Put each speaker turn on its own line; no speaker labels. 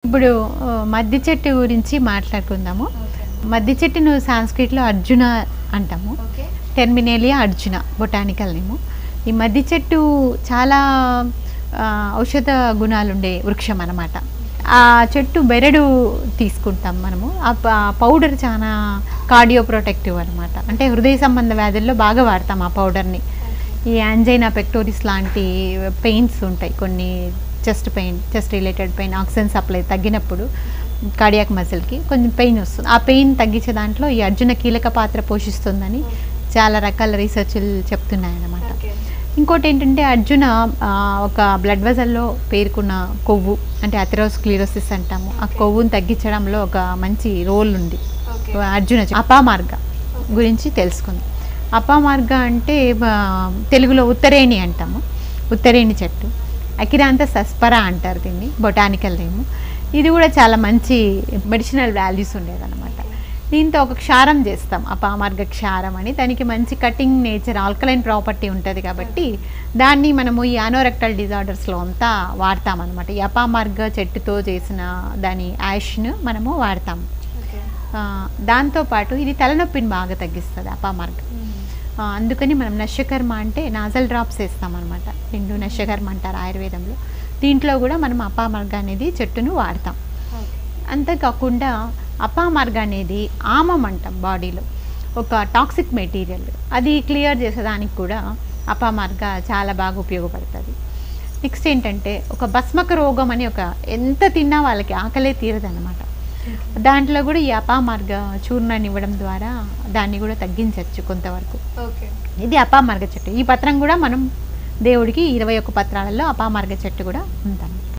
ఇప్పుడు ఆ, మద్ది చెట్టు గురించి మాట్లాడుకుందాము మద్ది చెట్టును సాంస్క్రిట్లో అర్జున అంటాము టెర్మినేలియా అర్జున బొటానికల్ నేము ఈ మద్ది చెట్టు చాలా ఆ, ఔషధ గుణాలు ఉండే వృక్షం అన్నమాట ఆ చెట్టు బెరడు తీసుకుంటాం మనము ఆ ప- ఆ పౌడర్ చాలా కార్డియో ప్రొటెక్టివ్ అనమాట అంటే హృదయ సంబంధ వ్యాధుల్లో బాగా వాడతాం ఆ పౌడర్ని ఈ యాంజైనా పెక్టోరిస్ లాంటి పెయిన్స్ ఉంటాయి కొన్ని chest pain chest related pain oxygen supply తగ్గినప్పుడు కార్డియాక్ మసిల్కి కొంచెం పెయిన్ వస్తుంది ఆ పెయిన్ తగ్గించే దాంట్లో ఈ అర్జున కీలక పాత్ర పోషిస్తుందని చాలా రకాల రీసెర్చ్లు చెప్తున్నాయి అన్నమాట ఇంకోటి ఏంటంటే అర్జున ఆ, ఒక బ్లడ్ వెజల్లో పేరుకున్న కొవ్వు అంటే అథెరోస్క్లీరోసిస్ అంటాము ఆ కొవ్వును తగ్గించడంలో ఒక మంచి రోల్ ఉంది అర్జున చెట్టు. అపామార్గ గురించి తెలుసుకుంది అపామార్గ అంటే ఆ, తెలుగులో ఉత్తరేణి అంటాము ఉత్తరేణి చెట్టు అకిరాంత సస్పరా అంటారు దీన్ని బొటానికల్ నేము ఇది కూడా చాలా మంచి మెడిసినల్ వాల్యూస్ ఉండేదన్నమాట దీంతో ఒక క్షారం చేస్తాం అపామార్గ క్షారం అని దానికి మంచి కటింగ్ నేచర్ ఆల్కలైన్ ప్రాపర్టీ ఉంటుంది కాబట్టి దాన్ని మనము ఈ ఆనోరెక్టల్ డిజార్డర్స్లో అంతా వాడతాం అనమాట ఈ అపామార్గ చెట్టుతో చేసిన దాని యాష్ను మనము వాడతాం ఆ, దాంతోపాటు ఇది తలనొప్పిని బాగా తగ్గిస్తుంది అపామార్గ ఆ, అందుకని మనం నశ్యకర్మ అంటే నాజల్ డ్రాప్స్ వేస్తాం అనమాట రెండు నశ్యకర్మ అంటారు ఆయుర్వేదంలో దీంట్లో కూడా మనం అపామార్గ అనేది చెట్టును వాడతాం అంతేకాకుండా అపామార్గ అనేది ఆమం అంటాం బాడీలో ఒక టాక్సిక్ మెటీరియల్ అది క్లియర్ చేసేదానికి కూడా అపామార్గ చాలా బాగా ఉపయోగపడుతుంది నెక్స్ట్ ఏంటంటే ఒక భస్మక రోగం అని ఒక ఎంత తిన్నా వాళ్ళకి ఆకలే తీరదన్నమాట దాంట్లో కూడా ఈ అపామార్గ చూర్ణాన్ని ఇవ్వడం ద్వారా దాన్ని కూడా తగ్గించవచ్చు కొంతవరకు
ఓకే
ఇది అపామార్గ చెట్టు ఈ పత్రం కూడా మనం దేవుడికి ఇరవై ఒక్క పత్రాలలో అపామార్గ చెట్టు కూడా ఉంటాము